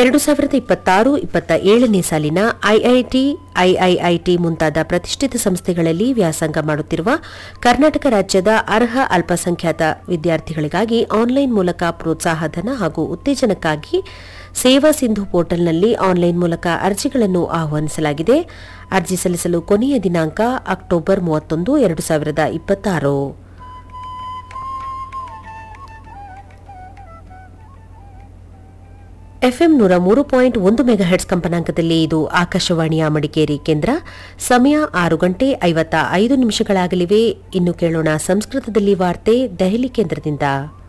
ಎರಡು ಸಾವಿರದ ಇಪ್ಪತ್ತಾರು ಇಪ್ಪತ್ತ ಏಳನೇ ಸಾಲಿನ ಐಐಟಿ ಐಐಐಟಿ ಮುಂತಾದ ಪ್ರತಿಷ್ಠಿತ ಸಂಸ್ಥೆಗಳಲ್ಲಿ ವ್ಯಾಸಂಗ ಮಾಡುತ್ತಿರುವ ಕರ್ನಾಟಕ ರಾಜ್ಯದ ಅರ್ಹ ಅಲ್ಪಸಂಖ್ಯಾತ ವಿದ್ಯಾರ್ಥಿಗಳಿಗಾಗಿ ಆನ್ಲೈನ್ ಮೂಲಕ ಪ್ರೋತ್ಸಾಹಧನ ಹಾಗೂ ಉತ್ತೇಜನಕ್ಕಾಗಿ ಸೇವಾ ಸಿಂಧು ಪೋರ್ಟಲ್ನಲ್ಲಿ ಆನ್ಲೈನ್ ಮೂಲಕ ಅರ್ಜಿಗಳನ್ನು ಆಹ್ವಾನಿಸಲಾಗಿದೆ ಅರ್ಜಿ ಸಲ್ಲಿಸಲು ಕೊನೆಯ ದಿನಾಂಕ ಅಕ್ಟೋಬರ್ ಮೂವತ್ತೊಂದು ಎರಡು ಸಾವಿರದ ಇಪ್ಪತ್ತಾರು ಎಫ್ಎಂ ನೂರ ಮೂರು ಪಾಯಿಂಟ್ ಒಂದು ಮೆಗಾಹೆಟ್ಸ್ ಕಂಪನಾಂಕದಲ್ಲಿ ಇದು ಆಕಾಶವಾಣಿಯ ಮಡಿಕೇರಿ ಕೇಂದ್ರ ಸಮಯ ಆರು ಗಂಟೆ ಐವತ್ತ ಐದು ನಿಮಿಷಗಳಾಗಲಿವೆ ಇನ್ನು ಕೇಳೋಣ ಸಂಸ್ಕೃತದಲ್ಲಿ ವಾರ್ತೆ ದೆಹಲಿ ಕೇಂದ್ರದಿಂದ